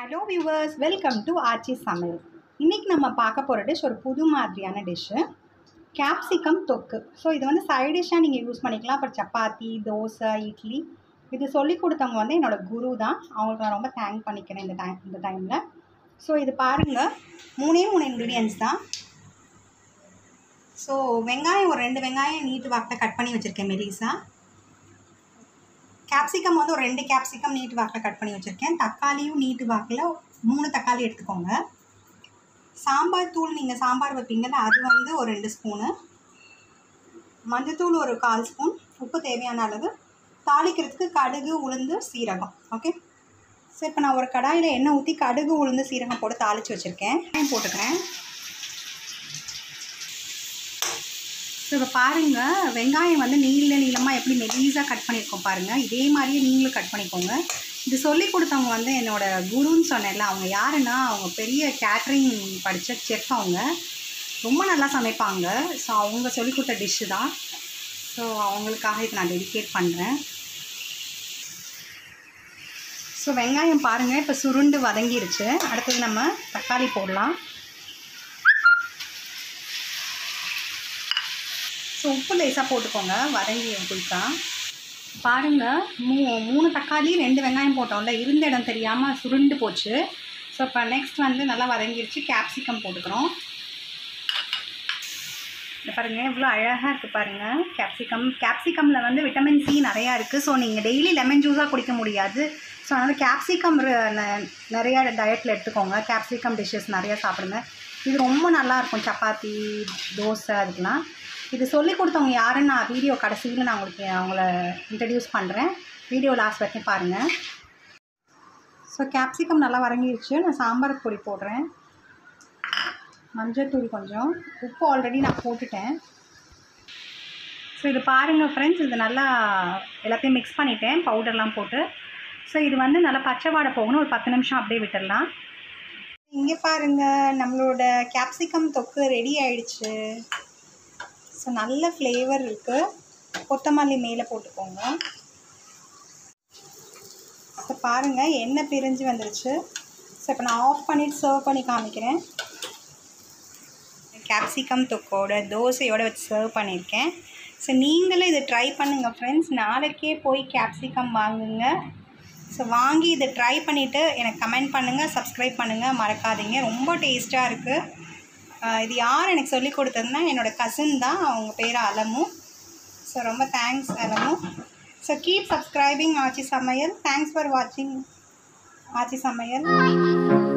hello viewers welcome to Aachi Samayal இன்றைக்கி நம்ம பார்க்க போகிற டிஷ் ஒரு புது மாதிரியான டிஷ்ஷு கேப்சிகம் தொக்கு ஸோ இது வந்து சைட் டிஷ்ஷாக நீங்கள் யூஸ் பண்ணிக்கலாம் அப்புறம் சப்பாத்தி தோசை இட்லி இது சொல்லி கொடுத்தவங்க வந்து என்னோடய குரு தான் அவங்களுக்கு நான் ரொம்ப தேங்க் பண்ணிக்கிறேன் இந்த டைம் இந்த டைமில் ஸோ இது பாருங்கள் மூணே மூணு இன்க்ரீடியன்ஸ் தான் ஸோ வெங்காயம் ஒரு ரெண்டு வெங்காயம் நீட்டு வாக்கில் கட் பண்ணி வச்சுருக்கேன் மெலிசா கேப்சிகம் வந்து ஒரு ரெண்டு கேப்சிகம் நீட்டு வாக்கில் கட் பண்ணி வச்சுருக்கேன் தக்காளியும் நீட்டு வாக்கில் மூணு தக்காளி எடுத்துக்கோங்க சாம்பார் தூள் நீங்கள் சாம்பார் வைப்பீங்கல்ல அது வந்து ஒரு ரெண்டு ஸ்பூனு மஞ்சத்தூள் ஒரு கால் ஸ்பூன் உப்பு தேவையான அளவு தாளிக்கிறதுக்கு கடுகு உளுந்து சீரகம் ஓகே ஸோ இப்போ நான் ஒரு கடாயில் எண்ணெய் ஊற்றி கடுகு உளுந்து சீரகம் போட்டு தாளித்து வச்சுருக்கேன் போட்டுக்கிறேன் ஸோ இப்போ பாருங்கள் வெங்காயம் வந்து நீள நீளமாக எப்படி மெலீஸாக கட் பண்ணியிருக்கோம் பாருங்கள் இதே மாதிரியே நீங்களும் கட் பண்ணிக்கோங்க இது சொல்லி கொடுத்தவங்க வந்து என்னோட குருன்னு சொன்னேன்ல அவங்க யாருன்னா அவங்க பெரிய கேட்ரிங் படித்த செஃப் அவங்க ரொம்ப நல்லா சமைப்பாங்க ஸோ அவங்க சொல்லி கொடுத்த டிஷ்ஷு தான் ஸோ அவங்களுக்காக இதை நான் டெடிகேட் பண்ணுறேன் ஸோ வெங்காயம் பாருங்கள் இப்போ சுருண்டு வதங்கிருச்சு அடுத்தது நம்ம தக்காளி போடலாம் ஸோ உப்பு லேசாக போட்டுக்கோங்க வதங்கி குயிக்கா பாருங்கள் மூ மூணு தக்காளி ரெண்டு வெங்காயம் போட்டோம்ல இருந்த இடம் தெரியாமல் சுருண்டு போச்சு ஸோ இப்போ நெக்ஸ்ட் வந்து நல்லா வதங்கிருச்சு கேப்சிகம் போட்டுக்கிறோம் இந்த பாருங்கள் எவ்வளோ அழகாக இருக்குது பாருங்கள் கேப்சிகம் கேப்சிகமில் வந்து விட்டமின் சி நிறையா இருக்குது ஸோ நீங்கள் டெய்லி லெமன் ஜூஸாக குடிக்க முடியாது ஸோ அதனால் கேப்சிகம் நிறையா டயட்டில் எடுத்துக்கோங்க கேப்சிகம் டிஷ்ஷஸ் நிறையா சாப்பிடுங்க இது ரொம்ப நல்லாயிருக்கும் சப்பாத்தி தோசை அதுக்கெலாம் இது சொல்லி கொடுத்தவங்க யாருன்னு நான் வீடியோ கடைசியில் நான் உங்களுக்கு அவங்கள இன்ட்ரடியூஸ் பண்ணுறேன் வீடியோ லாஸ்ட் வரைக்கும் பாருங்கள் ஸோ கேப்சிகம் நல்லா வதங்கிருச்சு நான் சாம்பார் பொடி போடுறேன் மஞ்சள் தூள் கொஞ்சம் உப்பு ஆல்ரெடி நான் போட்டுட்டேன் ஸோ இது பாருங்கள் ஃப்ரெண்ட்ஸ் இது நல்லா எல்லாத்தையும் மிக்ஸ் பண்ணிட்டேன் பவுடர்லாம் போட்டு ஸோ இது வந்து நல்லா பச்சை வாடை போகணும் ஒரு பத்து நிமிஷம் அப்படியே விட்டுடலாம் இங்கே பாருங்கள் நம்மளோட கேப்சிகம் தொக்கு ரெடி ஆயிடுச்சு ஸோ நல்ல ஃப்ளேவர் இருக்குது கொத்தமல்லி மேலே போட்டுக்கோங்க ஸோ பாருங்கள் எண்ணெய் பிரிஞ்சு வந்துருச்சு ஸோ இப்போ நான் ஆஃப் பண்ணிவிட்டு சர்வ் பண்ணி காமிக்கிறேன் கேப்சிகம் தொக்கோட தோசையோடு வச்சு சர்வ் பண்ணியிருக்கேன் ஸோ நீங்களும் இதை ட்ரை பண்ணுங்கள் ஃப்ரெண்ட்ஸ் நாளைக்கே போய் கேப்சிகம் வாங்குங்க ஸோ வாங்கி இதை ட்ரை பண்ணிவிட்டு எனக்கு கமெண்ட் பண்ணுங்கள் சப்ஸ்கிரைப் பண்ணுங்கள் மறக்காதீங்க ரொம்ப டேஸ்ட்டாக இருக்குது இது யார் எனக்கு சொல்லி கொடுத்ததுன்னா என்னோடய கசின் தான் அவங்க பேர் அலமு ஸோ ரொம்ப thanks Alamu so keep subscribing Aachi Samayal thanks for வாட்சிங் ஆச்சி சமையல்